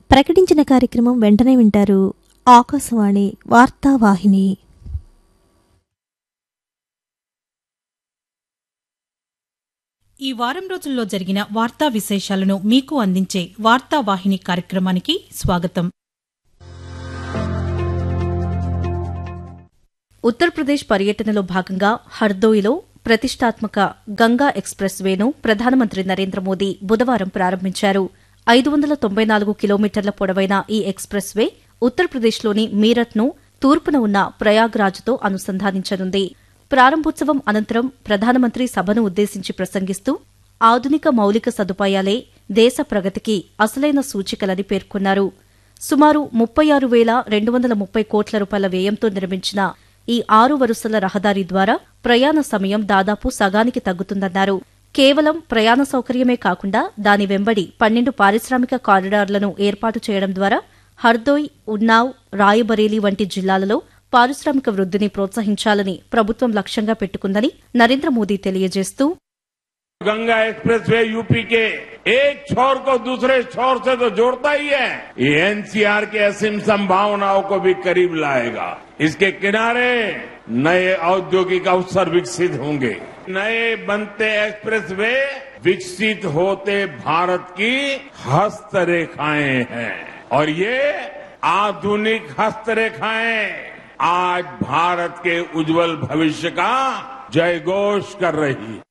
ప్రకటించిన కార్యక్రమం వెంటనే వింటారు ఆకాశవాణి వార్తావాహిని ఈ వారం రోజుల్లో జరిగిన వార్తా విశేషాలను మీకు అందించే వార్తావాహిని కార్యక్రమానికి స్వాగతం ఉత్తరప్రదేశ్ పర్యటనలో భాగంగా హర్దోయిలో ప్రతిష్టాత్మక గంగా ఎక్స్ప్రెస్ వేను ప్రధానమంత్రి నరేంద్ర మోదీ బుధవారం ప్రారంభించారు ఐదు వందల తొంభై నాలుగు కిలోమీటర్ల పొడవైన ఈ ఎక్స్ప్రెస్ వే ఉత్తరప్రదేశ్లోని మీరట్ను తూర్పున ఉన్న ప్రయాగ్రాజ్తో అనుసంధానించనుంది ప్రారంభోత్సవం అనంతరం ప్రధానమంత్రి సభను ఉద్దేశించి ప్రసంగిస్తూ ఆధునిక మౌలిక సదుపాయాలే దేశ ప్రగతికి అసలైన సూచికలని పేర్కొన్నారు సుమారు ముప్పై ఆరు వేల రెండు వందల ముప్పై కోట్ల రూపాయల వ్యయంతో నిర్మించిన ఈ ఆరు వరుసల రహదారి ద్వారా ప్రయాణ సమయం దాదాపు సగానికి తగ్గుతుందన్నారు కేవలం ప్రయాణ సౌకర్యమే కాకుండా దాని వెంబడి పన్నెండు పారిశ్రామిక కారిడార్లను ఏర్పాటు చేయడం ద్వారా హర్దోయ్ ఉన్నావ్ రాయబరేలీ వంటి జిల్లాలలో పారిశ్రామిక వృద్ధిని ప్రోత్సహించాలని ప్రభుత్వం లక్ష్యంగా పెట్టుకుందని నరేంద్ర మోదీ తెలియజేస్తూ गंगा एक्सप्रेसवे यूपी के एक छोर को दूसरे छोर से तो जोड़ता ही है ये एनसीआर के असीम संभावनाओं को भी करीब लाएगा इसके किनारे नए औद्योगिक अवसर विकसित होंगे नए बनते एक्सप्रेसवे विकसित होते भारत की हस्तरेखाएं हैं और ये आधुनिक हस्तरेखाएं आज भारत के उज्जवल भविष्य का जयघोष कर रही है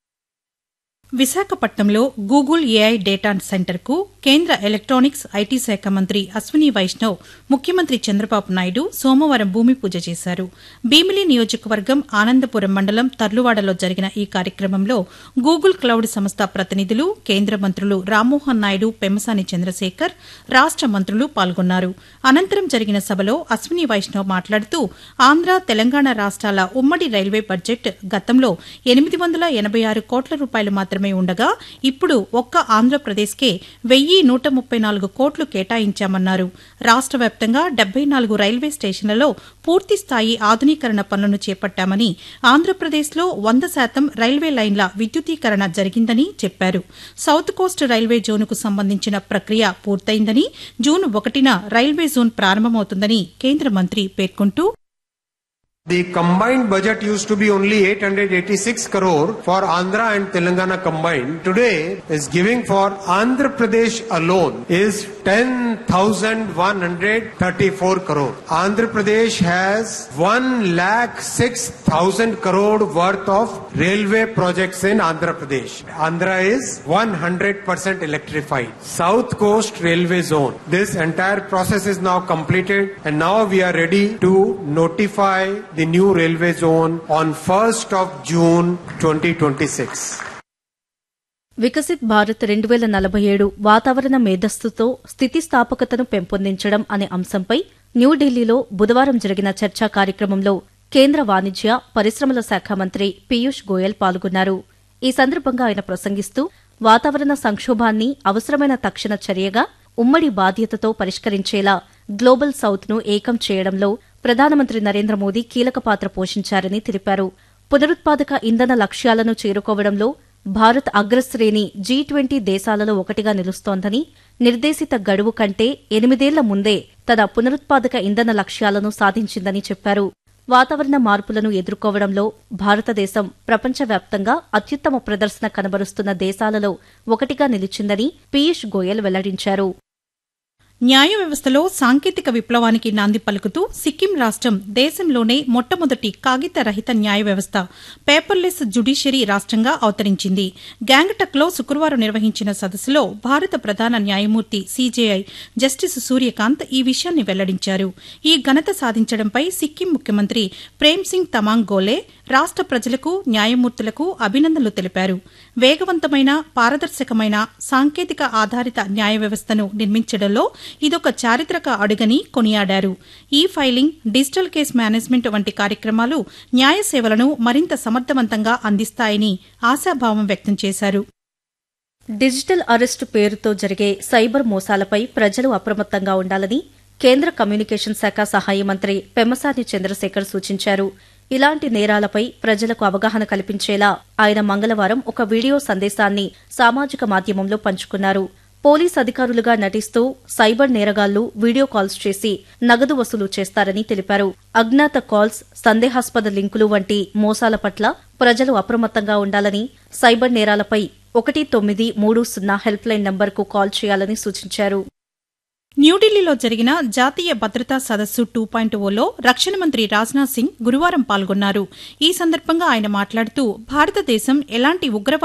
విశాఖపట్నంలో గూగుల్ ఏఐ డేటా సెంటర్కు కేంద్ర ఎలక్ట్రానిక్స్ ఐటీ శాఖ మంత్రి అశ్విని వైష్ణవ్ ముఖ్యమంత్రి చంద్రబాబు నాయుడు సోమవారం భూమి పూజ చేశారు భీమిలి నియోజకవర్గం ఆనందపురం మండలం తర్లువాడలో జరిగిన ఈ కార్యక్రమంలో గూగుల్ క్లౌడ్ సంస్థ ప్రతినిధులు కేంద్ర మంత్రులు రామ్మోహన్ నాయుడు పెమ్మసాని చంద్రశేఖర్ రాష్ట మంత్రులు పాల్గొన్నారు అనంతరం జరిగిన సభలో అశ్విని వైష్ణవ్ మాట్లాడుతూ ఆంధ్ర తెలంగాణ రాష్ట్రాల ఉమ్మడి రైల్వే బడ్జెట్ గతంలో ఎనిమిది వందల ఎనబై ఆరు కోట్ల రూపాయలు మాత్రమే ఉండగా ఇప్పుడు ఒక్క ఆంధ్రప్రదేశ్కే వెయ్యి నూట ముప్పై నాలుగు కోట్లు కేటాయించామన్నారు రాష్ట వ్యాప్తంగా డెబ్బై నాలుగు రైల్వే స్టేషన్లలో పూర్తి స్థాయి ఆధునీకరణ పనులను చేపట్టామని ఆంధ్రప్రదేశ్లో వంద శాతం రైల్వే లైన్ల విద్యుతీకరణ జరిగిందని చెప్పారు సౌత్ కోస్ట్ రైల్వే జోన్కు సంబంధించిన ప్రక్రియ పూర్తయిందని జూన్ ఒకటిన రైల్వే జోన్ ప్రారంభమవుతుందని కేంద్ర మంత్రి పేర్కొంటూ The combined budget used to be only 886 crore for Andhra and Telangana combined. Today is giving for Andhra Pradesh alone is 10,134 crore. Andhra Pradesh has 1 lakh 6,000 crore worth of railway projects in Andhra Pradesh. Andhra is 100% electrified. South Coast Railway Zone. This entire process is now completed and now we are ready to notify the new railway zone on 1st of June 2026. Viksit Bharat రెండు వేల నలభై ఏడు వాతావరణ మేధస్సుతో స్థితిస్థాపకతను పెంపొందించడం అనే అంశంపై న్యూఢిల్లీలో బుధవారం జరిగిన చర్చా కార్యక్రమంలో కేంద్ర వాణిజ్య పరిశ్రమల శాఖ మంత్రి పీయూష్ గోయల్ పాల్గొన్నారు ఈ సందర్భంగా ఆయన ప్రసంగిస్తూ వాతావరణ సంక్షోభాన్ని అవసరమైన తక్షణ చర్యగా ఉమ్మడి బాధ్యతతో పరిష్కరించేలా గ్లోబల్ సౌత్ ను ఏకం చేయడంలో ప్రధానమంత్రి నరేంద్ర మోదీ కీలక పాత్ర పోషించారని తెలిపారు పునరుత్పాదక ఇంధన లక్ష్యాలను చేరుకోవడంలో భారత్ అగ్రశ్రేణి జీ ట్వంటీ దేశాలలో ఒకటిగా నిలుస్తోందని నిర్దేశిత గడువు కంటే ఎనిమిదేళ్ల ముందే తన పునరుత్పాదక ఇంధన లక్ష్యాలను సాధించిందని చెప్పారు వాతావరణ మార్పులను ఎదుర్కోవడంలో భారతదేశం ప్రపంచవ్యాప్తంగా అత్యుత్తమ ప్రదర్శన కనబరుస్తున్న దేశాలలో ఒకటిగా నిలిచిందని పీయూష్ గోయల్ వెల్లడించారు న్యాయ వ్యవస్థలో సాంకేతిక విప్లవానికి నాంది పలుకుతూ సిక్కిం రాష్టం దేశంలోనే మొట్టమొదటి కాగిత రహిత న్యాయ వ్యవస్థ పేపర్లెస్ జుడిషియరీ రాష్టంగా అవతరించింది గ్యాంగ్టక్లో శుక్రవారం నిర్వహించిన సదస్సులో భారత ప్రధాన న్యాయమూర్తి సీజేఐ జస్టిస్ సూర్యకాంత్ ఈ విషయాన్ని వెల్లడించారు ఈ ఘనత సాధించడంపై సిక్కిం ముఖ్యమంత్రి ప్రేమ్ సింగ్ తమాంగ్ గోలే రాష్ట ప్రజలకు న్యాయమూర్తులకు అభినందనలు తెలిపారు వేగవంతమైన పారదర్శకమైన సాంకేతిక ఆధారిత న్యాయ వ్యవస్థను నిర్మించడంలో ఇదొక చారిత్రక అడుగని కొనియాడారు ఈ ఫైలింగ్ డిజిటల్ కేస్ మేనేజ్మెంట్ వంటి కార్యక్రమాలు న్యాయ సేవలను మరింత సమర్థవంతంగా అందిస్తాయని ఆశాభావం వ్యక్తం చేశారు డిజిటల్ అరెస్టు పేరుతో జరిగే సైబర్ మోసాలపై ప్రజలు అప్రమత్తంగా ఉండాలని కేంద్ర కమ్యూనికేషన్ శాఖ సహాయ మంత్రి పెమ్మసాని చంద్రశేఖర్ సూచించారు ఇలాంటి నేరాలపై ప్రజలకు అవగాహన కల్పించేలా ఆయన మంగళవారం ఒక వీడియో సందేశాన్ని సామాజిక మాధ్యమంలో పంచుకున్నారు పోలీస్ అధికారులుగా నటిస్తూ సైబర్ నేరగాళ్లు వీడియో కాల్స్ చేసి నగదు వసూలు చేస్తారని తెలిపారు అజ్ఞాత కాల్స్ సందేహాస్పద లింకులు వంటి మోసాల పట్ల ప్రజలు అప్రమత్తంగా ఉండాలని సైబర్ నేరాలపై ఒకటి తొమ్మిది మూడు సున్నా హెల్ప్ లైన్ నంబర్కు కాల్ చేయాలని సూచించారు న్యూఢిల్లీలో జరిగిన జాతీయ భద్రతా సదస్సు టూ పాయింట్ ఓలో రక్షణ మంత్రి రాజ్నాథ్ సింగ్ గురువారం పాల్గొన్నారు ఈ సందర్భంగా ఆయన మాట్లాడుతూ భారతదేశం ఎలాంటి ఉగ్రవాద